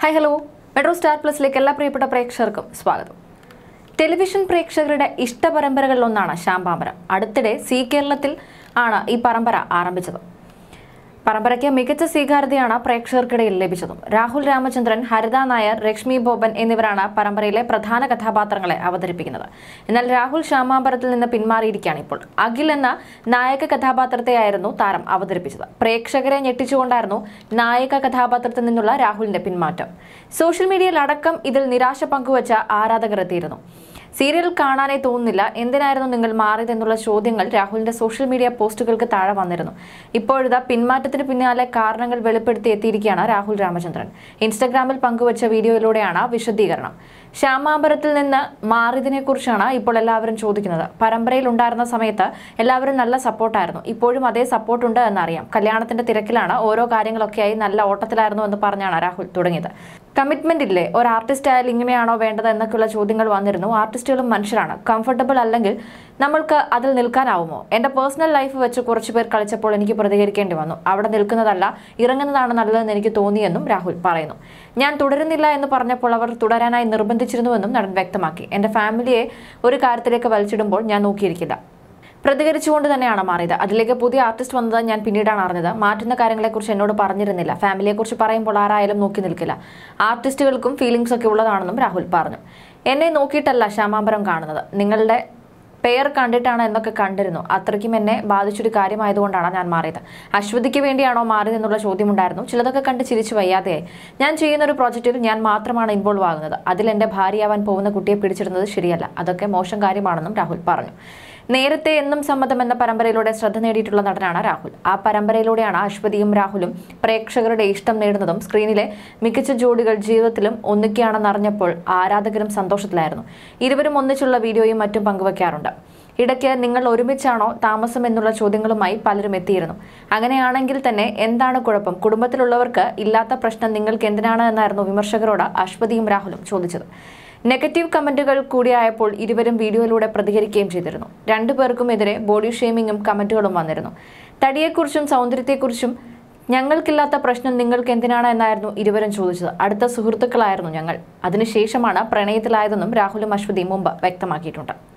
hi hello metro star പ്ലസിലേക്ക് എല്ലാ പ്രിയപ്പെട്ട പ്രേക്ഷകർക്കും സ്വാഗതം ടെലിവിഷൻ പ്രേക്ഷകരുടെ ഇഷ്ട പരമ്പരകളിലൊന്നാണ് ശാമ്പാമരം അടുത്തിടെ സി കേരളത്തിൽ ആണ് ഈ പരമ്പര ആരംഭിച്ചത് പരമ്പരയ്ക്ക് മികച്ച സ്വീകാര്യതയാണ് പ്രേക്ഷകർക്കിടയിൽ ലഭിച്ചതും രാഹുൽ രാമചന്ദ്രൻ ഹരിത നായർ ലക്ഷ്മി ബോബൻ എന്നിവരാണ് പരമ്പരയിലെ പ്രധാന കഥാപാത്രങ്ങളെ അവതരിപ്പിക്കുന്നത് എന്നാൽ രാഹുൽ ശ്യാമാമ്പരത്തിൽ നിന്ന് പിന്മാറിയിരിക്കുകയാണ് ഇപ്പോൾ അഖിൽ എന്ന നായക കഥാപാത്രത്തെയായിരുന്നു താരം അവതരിപ്പിച്ചത് പ്രേക്ഷകരെ ഞെട്ടിച്ചുകൊണ്ടായിരുന്നു നായക കഥാപാത്രത്തിൽ നിന്നുള്ള രാഹുലിന്റെ പിന്മാറ്റം സോഷ്യൽ മീഡിയയിൽ അടക്കം ഇതിൽ നിരാശ പങ്കുവച്ച ആരാധകർ എത്തിയിരുന്നു സീരിയൽ കാണാനേ തോന്നുന്നില്ല എന്തിനായിരുന്നു നിങ്ങൾ മാറിയതെന്നുള്ള ചോദ്യങ്ങൾ രാഹുലിന്റെ സോഷ്യൽ മീഡിയ പോസ്റ്റുകൾക്ക് താഴെ വന്നിരുന്നു ഇപ്പോഴിതാ പിന്മാറ്റത്തിന് പിന്നാലെ കാരണങ്ങൾ വെളിപ്പെടുത്തി എത്തിയിരിക്കുകയാണ് രാഹുൽ രാമചന്ദ്രൻ ഇൻസ്റ്റഗ്രാമിൽ പങ്കുവച്ച വീഡിയോയിലൂടെയാണ് വിശദീകരണം ശ്യാമാമ്പരത്തിൽ നിന്ന് മാറിയതിനെക്കുറിച്ചാണ് ഇപ്പോൾ എല്ലാവരും ചോദിക്കുന്നത് പരമ്പരയിൽ ഉണ്ടായിരുന്ന സമയത്ത് എല്ലാവരും നല്ല സപ്പോർട്ടായിരുന്നു ഇപ്പോഴും അതേ സപ്പോർട്ട് ഉണ്ട് എന്നറിയാം കല്യാണത്തിന്റെ തിരക്കിലാണ് ഓരോ കാര്യങ്ങളൊക്കെയായി നല്ല ഓട്ടത്തിലായിരുന്നു എന്ന് പറഞ്ഞാണ് രാഹുൽ തുടങ്ങിയത് കമ്മിറ്റ്മെന്റ് ഇല്ലേ ഒരു ആർട്ടിസ്റ്റ് ആയാൽ ഇങ്ങനെയാണോ വേണ്ടത് എന്നൊക്കെയുള്ള ചോദ്യങ്ങൾ വന്നിരുന്നു ആർട്ടിസ്റ്റുകളും മനുഷ്യരാണ് കംഫർട്ടബിൾ അല്ലെങ്കിൽ നമ്മൾക്ക് അതിൽ നിൽക്കാനാവുമോ എന്റെ പേഴ്സണൽ ലൈഫ് വെച്ച് കുറച്ച് പേർ കളിച്ചപ്പോൾ എനിക്ക് പ്രതികരിക്കേണ്ടി വന്നു അവിടെ നിൽക്കുന്നതല്ല ഇറങ്ങുന്നതാണ് നല്ലതെന്ന് എനിക്ക് തോന്നിയെന്നും രാഹുൽ പറയുന്നു ഞാൻ തുടരുന്നില്ല എന്ന് പറഞ്ഞപ്പോൾ അവർ തുടരാനായി നിർബന്ധിച്ചിരുന്നുവെന്നും നടൻ വ്യക്തമാക്കി എന്റെ ഫാമിലിയെ ഒരു കാര്യത്തിലേക്ക് വലിച്ചിടുമ്പോൾ ഞാൻ നോക്കിയിരിക്കില്ല പ്രതികരിച്ചുകൊണ്ട് തന്നെയാണ് മാറിയത് അതിലേക്ക് പുതിയ ആർട്ടിസ്റ്റ് വന്നത് ഞാൻ പിന്നീടാണ് അറിഞ്ഞത് മാറ്റുന്ന കാര്യങ്ങളെക്കുറിച്ച് എന്നോട് പറഞ്ഞിരുന്നില്ല ഫാമിലിയെക്കുറിച്ച് പറയുമ്പോൾ ആരായാലും നോക്കി നിൽക്കില്ല ആർട്ടിസ്റ്റുകൾക്കും ഫീലിംഗ്സ് ഒക്കെ ഉള്ളതാണെന്നും രാഹുൽ പറഞ്ഞു എന്നെ നോക്കിയിട്ടല്ല ശ്യാമാമ്പരം കാണുന്നത് നിങ്ങളുടെ പേർ കണ്ടിട്ടാണ് എന്നൊക്കെ കണ്ടിരുന്നു അത്രയ്ക്കും എന്നെ ബാധിച്ചൊരു കാര്യമായതുകൊണ്ടാണ് ഞാൻ മാറിയത് അശ്വതിക്ക് വേണ്ടിയാണോ മാറിയത് എന്നുള്ള ചോദ്യമുണ്ടായിരുന്നു ചിലതൊക്കെ കണ്ട് ചിരിച്ചു വയ്യാതെയായി ഞാൻ ചെയ്യുന്ന ഒരു പ്രോജക്റ്റിൽ ഞാൻ മാത്രമാണ് ഇൻവോൾവ് ആകുന്നത് അതിൽ എൻ്റെ ഭാര്യയാവാൻ പോകുന്ന കുട്ടിയെ പിടിച്ചിടുന്നത് ശരിയല്ല അതൊക്കെ മോശം കാര്യമാണെന്നും രാഹുൽ പറഞ്ഞു നേരത്തെ എന്നും സമ്മതം എന്ന പരമ്പരയിലൂടെ ശ്രദ്ധ നേടിയിട്ടുള്ള നടനാണ് രാഹുൽ ആ പരമ്പരയിലൂടെയാണ് അശ്വതിയും രാഹുലും പ്രേക്ഷകരുടെ ഇഷ്ടം നേടുന്നതും സ്ക്രീനിലെ മികച്ച ജോഡികൾ ജീവിതത്തിലും ഒന്നിക്കുകയാണെന്നറിഞ്ഞപ്പോൾ ആരാധകരും സന്തോഷത്തിലായിരുന്നു ഇരുവരും ഒന്നിച്ചുള്ള വീഡിയോയും മറ്റും പങ്കുവയ്ക്കാറുണ്ട് ഇടയ്ക്ക് നിങ്ങൾ ഒരുമിച്ചാണോ താമസം എന്നുള്ള ചോദ്യങ്ങളുമായി പലരും എത്തിയിരുന്നു അങ്ങനെയാണെങ്കിൽ തന്നെ എന്താണ് കുഴപ്പം കുടുംബത്തിലുള്ളവർക്ക് ഇല്ലാത്ത പ്രശ്നം നിങ്ങൾക്ക് എന്തിനാണ് എന്നായിരുന്നു വിമർശകരോട് അശ്വതിയും രാഹുലും ചോദിച്ചത് നെഗറ്റീവ് കമന്റുകൾ കൂടിയായപ്പോൾ ഇരുവരും വീഡിയോയിലൂടെ പ്രതികരിക്കുകയും ചെയ്തിരുന്നു രണ്ടുപേർക്കും എതിരെ ബോഡി ഷെയ്മിങ്ങും കമന്റുകളും വന്നിരുന്നു തടിയെക്കുറിച്ചും സൗന്ദര്യത്തെക്കുറിച്ചും ഞങ്ങൾക്കില്ലാത്ത പ്രശ്നം നിങ്ങൾക്ക് എന്തിനാണ് എന്നായിരുന്നു ഇരുവരും ചോദിച്ചത് അടുത്ത സുഹൃത്തുക്കളായിരുന്നു ഞങ്ങൾ അതിനുശേഷമാണ് പ്രണയത്തിലായതെന്നും രാഹുലും അശ്വതിയും മുമ്പ് വ്യക്തമാക്കിയിട്ടുണ്ട്